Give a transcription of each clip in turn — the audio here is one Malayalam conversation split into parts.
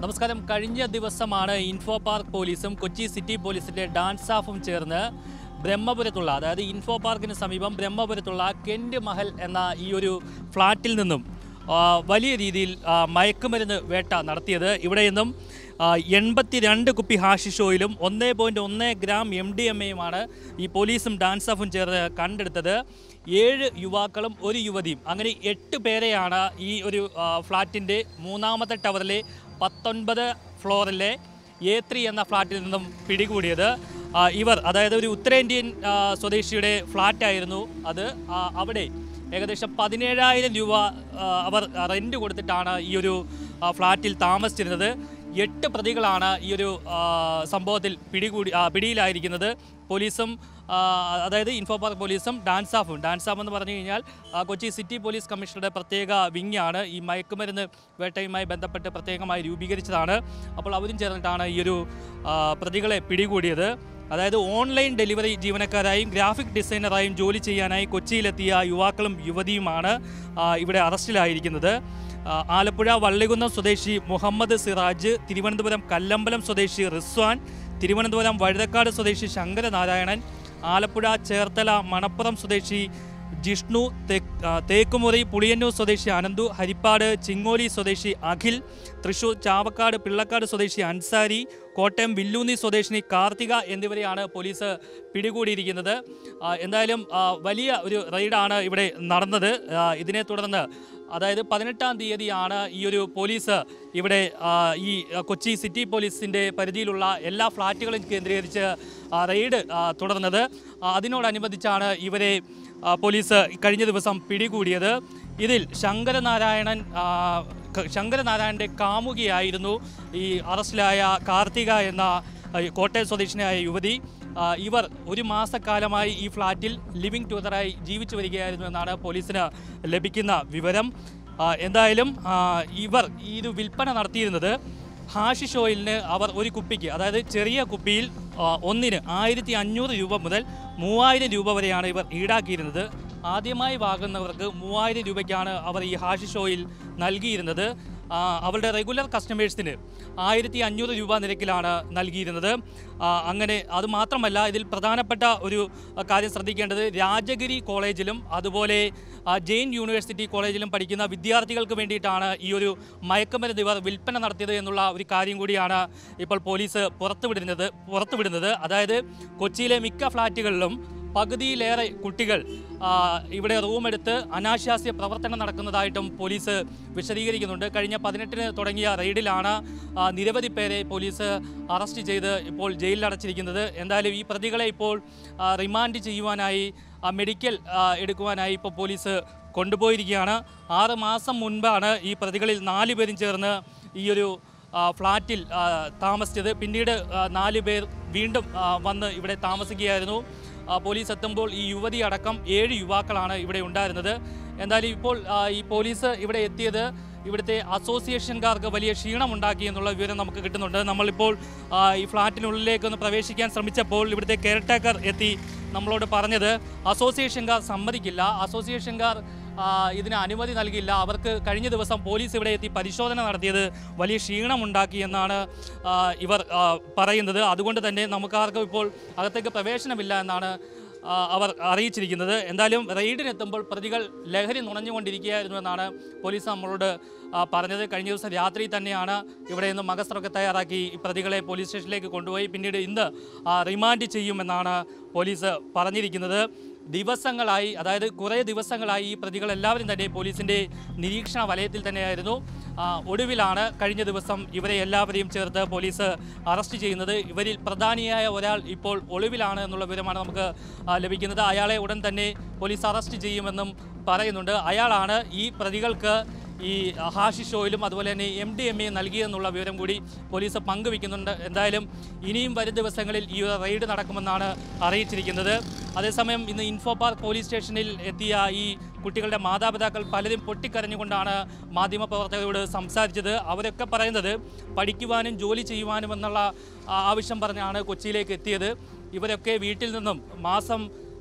നമസ്കാരം കഴിഞ്ഞ ദിവസമാണ് ഇൻഫോ പാർക്ക് പോലീസും കൊച്ചി സിറ്റി പോലീസിന്റെ ഡാൻസ് സ്റ്റാഫും ചേർന്ന് ബ്രഹ്മപുരത്തുള്ള അതായത് ഇൻഫോ പാർക്കിന് സമീപം ബ്രഹ്മപുരത്തുള്ള കെൻഡ് മഹൽ എന്ന ഈ ഒരു ഫ്ലാറ്റിൽ നിന്നും ആ, വലിയ രീതിയിൽ ആ, മയക്കുമരുന്ന് വേട്ട നടത്തിയത് ഇവിടെ നിന്നും എൺപത്തി രണ്ട് കുപ്പി ഹാഷിഷ് ഓയിലും ഒന്നേ പോയിൻറ്റ് ഒന്ന് ഗ്രാം എം ഡി എം എയുമാണ് ഈ പോലീസും ഡാൻസ് സ്റ്റാഫും ചേർന്ന് കണ്ടെടുത്തത് ഏഴ് യുവാക്കളും ഒരു യുവതിയും അങ്ങനെ എട്ട് പേരെയാണ് ഈ ഒരു ആ, ഫ്ലാറ്റിൻ്റെ മൂന്നാമത്തെ ടവറിലെ പത്തൊൻപത് ഫ്ലോറിലെ എ ത്രീ എന്ന ഫ്ലാറ്റിൽ നിന്നും പിടികൂടിയത് ആ, ഇവർ അതായത് ഒരു ഉത്തരേന്ത്യൻ ആ, സ്വദേശിയുടെ ഫ്ലാറ്റായിരുന്നു അത് ആ, അവിടെ ഏകദേശം പതിനേഴായിരം രൂപ ആ, അവർ റെൻറ്റ് കൊടുത്തിട്ടാണ് ഈ ഒരു ആ, ഫ്ലാറ്റിൽ താമസിച്ചിരുന്നത് എട്ട് പ്രതികളാണ് ഈ ഒരു ആ, സംഭവത്തിൽ പിടികൂടി ആ, പിടിയിലായിരിക്കുന്നത് പോലീസും ആ, അതായത് ഇൻഫോ പാർക്ക് പോലീസും ഡാൻസ് സ്റ്റാഫും ഡാൻസ് സ്റ്റാഫ് എന്ന് പറഞ്ഞു കഴിഞ്ഞാൽ ആ, കൊച്ചി സിറ്റി പോലീസ് കമ്മീഷണറുടെ പ്രത്യേക വിങ്ങാണ് ഈ മയക്കുമരുന്ന് വേട്ടയുമായി ബന്ധപ്പെട്ട് പ്രത്യേകമായി രൂപീകരിച്ചതാണ് അപ്പോൾ അവരും ചേർന്നിട്ടാണ് ഈ ഒരു ആ, പ്രതികളെ പിടികൂടിയത് അതായത് ഓൺലൈൻ ഡെലിവറി ജീവനക്കാരായും ഗ്രാഫിക് ഡിസൈനറായും ജോലി ചെയ്യാനായി കൊച്ചിയിലെത്തിയ യുവാക്കളും യുവതിയുമാണ് ആ, ഇവിടെ അറസ്റ്റിലായിരിക്കുന്നത് ആ, ആലപ്പുഴ വള്ളികുന്നം സ്വദേശി മുഹമ്മദ് സിറാജ് തിരുവനന്തപുരം കല്ലമ്പലം സ്വദേശി റിസ്വാൻ തിരുവനന്തപുരം വഴുതക്കാട് സ്വദേശി ശങ്കരനാരായണൻ ആലപ്പുഴ ചേർത്തല മണപ്പുറം സ്വദേശി ജിഷ്ണു തേ- ആ, തേക്കുമുറി പുളിയന്നൂർ സ്വദേശി അനന്തു ഹരിപ്പാട് ചിങ്ങോലി സ്വദേശി അഖിൽ തൃശൂർ ചാവക്കാട് പിള്ളക്കാട് സ്വദേശി അൻസാരി കോട്ടയം വില്ലൂന്നി സ്വദേശിനി കാർത്തിക എന്നിവരെയാണ് പോലീസ് പിടികൂടിയിരിക്കുന്നത് ആ, എന്തായാലും ആ, വലിയ ഒരു റെയ്ഡാണ് ഇവിടെ നടന്നത് ആ, ഇതിനെ തുടർന്ന് അതായത് പതിനെട്ടാം തീയതിയാണ് ഈ ഒരു പോലീസ് ഇവിടെ ആ, ഈ ആ, കൊച്ചി സിറ്റി പോലീസിൻ്റെ പരിധിയിലുള്ള എല്ലാ ഫ്ലാറ്റുകളും കേന്ദ്രീകരിച്ച് ആ, റെയ്ഡ് ആ, തുടർന്നത് ആ, അതിനോടനുബന്ധിച്ചാണ് ഇവരെ ആ, പോലീസ് കഴിഞ്ഞ ദിവസം പിടികൂടിയത് ഇതിൽ ശങ്കരനാരായണൻ ആ, ക- ശങ്കരനാരായണൻ്റെ കാമുകിയായിരുന്നു ഈ അറസ്റ്റിലായ കാർത്തിക എന്ന ആ, ഈ കോട്ടയം സ്വദേശിനിയായ യുവതി ആ, ഇവർ ഒരു മാസക്കാലമായി ഈ ഫ്ലാറ്റിൽ ലിവിംഗ് ടൂതറായി ജീവിച്ചു വരികയായിരുന്നു എന്നാണ് പോലീസിന് ലഭിക്കുന്ന വിവരം ആ, എന്തായാലും ആ, ഇവർ ഈ ഒരു വിൽപ്പന നടത്തിയിരുന്നത് ഹാഷിഷ് ഓയിലിന് അവർ ഒരു കുപ്പിക്ക് അതായത് ചെറിയ കുപ്പിയിൽ ആ, ഒന്നിന് ആയിരത്തി അഞ്ഞൂറ് രൂപ മുതൽ മൂവായിരം രൂപ വരെയാണ് ഇവർ ഈടാക്കിയിരുന്നത് ആദ്യമായി വാങ്ങുന്നവർക്ക് മൂവായിരം രൂപയ്ക്കാണ് അവർ ഈ ഹാഷിഷ് ഓയിൽ നൽകിയിരുന്നത് ആ, അവരുടെ റെഗുലർ കസ്റ്റമേഴ്സിന് ആയിരത്തി അഞ്ഞൂറ് രൂപ നിരക്കിലാണ് നൽകിയിരുന്നത് ആ, അങ്ങനെ അത് മാത്രമല്ല ഇതിൽ പ്രധാനപ്പെട്ട ഒരു ആ, കാര്യം ശ്രദ്ധിക്കേണ്ടത് രാജഗിരി കോളേജിലും അതുപോലെ ആ, ജെയിൻ യൂണിവേഴ്സിറ്റി കോളേജിലും പഠിക്കുന്ന വിദ്യാർത്ഥികൾക്ക് വേണ്ടിയിട്ടാണ് ഈ ഒരു മയക്കുമരുന്ന് ഇവർ വിൽപ്പന നടത്തിയത് എന്നുള്ള ഒരു കാര്യം കൂടിയാണ് ഇപ്പോൾ പോലീസ് പുറത്തുവിടുന്നത് പുറത്തുവിടുന്നത് അതായത് കൊച്ചിയിലെ മിക്ക ഫ്ലാറ്റുകളിലും പകുതിയിലേറെ കുട്ടികൾ ആ, ഇവിടെ റൂമെടുത്ത് അനാശാസ്യ പ്രവർത്തനം നടക്കുന്നതായിട്ടും പോലീസ് വിശദീകരിക്കുന്നുണ്ട് കഴിഞ്ഞ പതിനെട്ടിന് തുടങ്ങിയ റെയ്ഡിലാണ് ആ, നിരവധി പേരെ പോലീസ് അറസ്റ്റ് ചെയ്ത് ഇപ്പോൾ ജയിലിൽ അടച്ചിരിക്കുന്നത് എന്തായാലും ഈ പ്രതികളെ ഇപ്പോൾ ആ, റിമാൻഡ് ചെയ്യുവാനായി ആ, മെഡിക്കൽ ആ, എടുക്കുവാനായി ഇപ്പോൾ പോലീസ് കൊണ്ടുപോയിരിക്കുകയാണ് ആറ് മാസം മുൻപാണ് ഈ പ്രതികളിൽ നാല് പേരും ചേർന്ന് ഈ ഒരു ആ, ഫ്ലാറ്റിൽ ആ, താമസിച്ചത് പിന്നീട് ആ, നാല് പേർ വീണ്ടും ആ, വന്ന് ഇവിടെ താമസിക്കുകയായിരുന്നു ആ, പോലീസ് എത്തുമ്പോൾ ഈ യുവതി അടക്കം ഏഴ് യുവാക്കളാണ് ഇവിടെ ഉണ്ടായിരുന്നത് എന്തായാലും ഇപ്പോൾ ആ, ഈ പോലീസ് ഇവിടെ എത്തിയത് ഇവിടുത്തെ അസോസിയേഷൻകാർക്ക് വലിയ ക്ഷീണമുണ്ടാക്കി എന്നുള്ള വിവരം നമുക്ക് കിട്ടുന്നുണ്ട് നമ്മളിപ്പോൾ ആ, ഈ ഫ്ലാറ്റിനുള്ളിലേക്ക് ഒന്ന് പ്രവേശിക്കാൻ ശ്രമിച്ചപ്പോൾ ഇവിടുത്തെ കെയർടേക്കർ എത്തി നമ്മളോട് പറഞ്ഞത് അസോസിയേഷൻകാർ സമ്മതിക്കില്ല അസോസിയേഷൻകാർ ആ, ഇതിന് അനുമതി നൽകിയില്ല അവർക്ക് കഴിഞ്ഞ ദിവസം പോലീസ് ഇവിടെ എത്തി പരിശോധന നടത്തിയത് വലിയ ക്ഷീണമുണ്ടാക്കി എന്നാണ് ആ, ഇവർ ആ, പറയുന്നത് അതുകൊണ്ട് തന്നെ നമുക്കാർക്കും ഇപ്പോൾ അകത്തേക്ക് പ്രവേശനമില്ല എന്നാണ് ആ, അവർ അറിയിച്ചിരിക്കുന്നത് എന്തായാലും റെയ്ഡിനെത്തുമ്പോൾ പ്രതികൾ ലഹരി നുണഞ്ഞുകൊണ്ടിരിക്കുകയായിരുന്നു എന്നാണ് പോലീസ് നമ്മളോട് ആ, പറഞ്ഞത് കഴിഞ്ഞ ദിവസം രാത്രി തന്നെയാണ് ഇവിടെ നിന്ന് മകസ്ത്രമൊക്കെ തയ്യാറാക്കി ഈ പ്രതികളെ പോലീസ് സ്റ്റേഷനിലേക്ക് കൊണ്ടുപോയി പിന്നീട് ഇന്ന് ആ, റിമാൻഡ് ചെയ്യുമെന്നാണ് പോലീസ് പറഞ്ഞിരിക്കുന്നത് ദിവസങ്ങളായി അതായത് കുറേ ദിവസങ്ങളായി ഈ പ്രതികൾ എല്ലാവരും തന്നെ പോലീസിൻ്റെ നിരീക്ഷണ വലയത്തിൽ തന്നെയായിരുന്നു ആ, ഒടുവിലാണ് കഴിഞ്ഞ ദിവസം ഇവരെ എല്ലാവരെയും ചേർത്ത് പോലീസ് അറസ്റ്റ് ചെയ്യുന്നത് ഇവരിൽ പ്രധാനിയായ ഒരാൾ ഇപ്പോൾ ഒളിവിലാണ് എന്നുള്ള വിവരമാണ് നമുക്ക് ആ, ലഭിക്കുന്നത് അയാളെ ഉടൻ തന്നെ പോലീസ് അറസ്റ്റ് ചെയ്യുമെന്നും പറയുന്നുണ്ട് അയാളാണ് ഈ പ്രതികൾക്ക് ഈ ഹാഷിഷ് ഓയിലും അതുപോലെ തന്നെ എം ഡി എം എ നൽകിയെന്നുള്ള വിവരം കൂടി പോലീസ് പങ്കുവയ്ക്കുന്നുണ്ട് എന്തായാലും ഇനിയും വരും ദിവസങ്ങളിൽ ഈ ഒരു റെയ്ഡ് നടക്കുമെന്നാണ് അറിയിച്ചിരിക്കുന്നത് അതേസമയം ഇന്ന് ഇൻഫോ പാർക്ക് പോലീസ് സ്റ്റേഷനിൽ എത്തിയ ഈ കുട്ടികളുടെ മാതാപിതാക്കൾ പലരും പൊട്ടിക്കരഞ്ഞുകൊണ്ടാണ് മാധ്യമപ്രവർത്തകരോട് സംസാരിച്ചത് അവരൊക്കെ പറയുന്നത് പഠിക്കുവാനും ജോലി ചെയ്യുവാനും എന്നുള്ള ആ, ആവശ്യം പറഞ്ഞാണ് കൊച്ചിയിലേക്ക് എത്തിയത് ഇവരൊക്കെ വീട്ടിൽ നിന്നും മാസം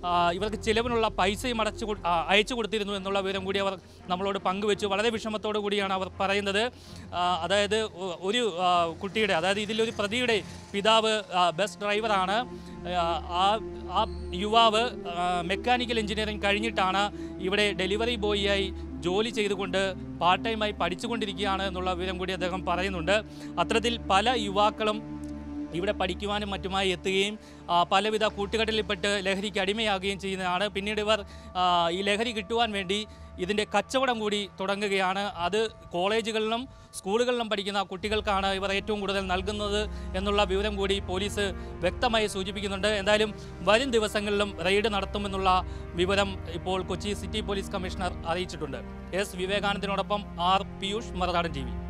ആ, ഇവർക്ക് ചിലവിനുള്ള പൈസയും അടച്ചു കൊ- ആ, അയച്ചു കൊടുത്തിരുന്നു എന്നുള്ള വിവരം കൂടി അവർ നമ്മളോട് പങ്കുവെച്ചു വളരെ വിഷമത്തോടു കൂടിയാണ് അവർ പറയുന്നത് ആ, അതായത് ഒ- ഒരു ആ, കുട്ടിയുടെ അതായത് ഇതിലൊരു പ്രതിയുടെ പിതാവ് ആ, ബസ് ഡ്രൈവറാണ് ആ, ആ ആ യുവാവ് ആ, മെക്കാനിക്കൽ എഞ്ചിനീയറിംഗ് കഴിഞ്ഞിട്ടാണ് ഇവിടെ ഡെലിവറി ബോയിയായി ജോലി ചെയ്തുകൊണ്ട് പാർട്ട് ടൈമായി പഠിച്ചുകൊണ്ടിരിക്കുകയാണ് എന്നുള്ള വിവരം കൂടി അദ്ദേഹം പറയുന്നുണ്ട് അത്തരത്തിൽ പല യുവാക്കളും ഇവിടെ പഠിക്കുവാനും മറ്റുമായി എത്തുകയും ആ, പലവിധ കൂട്ടുകെട്ടിൽപ്പെട്ട് ലഹരിക്ക് അടിമയാകുകയും ചെയ്യുന്നതാണ് പിന്നീട് ഇവർ ആ, ഈ ലഹരി കിട്ടുവാൻ വേണ്ടി ഇതിൻ്റെ കച്ചവടം കൂടി തുടങ്ങുകയാണ് അത് കോളേജുകളിലും സ്കൂളുകളിലും പഠിക്കുന്ന കുട്ടികൾക്കാണ് ഇവർ ഏറ്റവും കൂടുതൽ നൽകുന്നത് എന്നുള്ള വിവരം കൂടി പോലീസ് വ്യക്തമായി സൂചിപ്പിക്കുന്നുണ്ട് എന്തായാലും വരും ദിവസങ്ങളിലും റെയ്ഡ് നടത്തുമെന്നുള്ള വിവരം ഇപ്പോൾ കൊച്ചി സിറ്റി പോലീസ് കമ്മീഷണർ അറിയിച്ചിട്ടുണ്ട് എസ് വിവേകാനന്ദനോടൊപ്പം ആർ പിയൂഷ് മറുനാടൻ ടി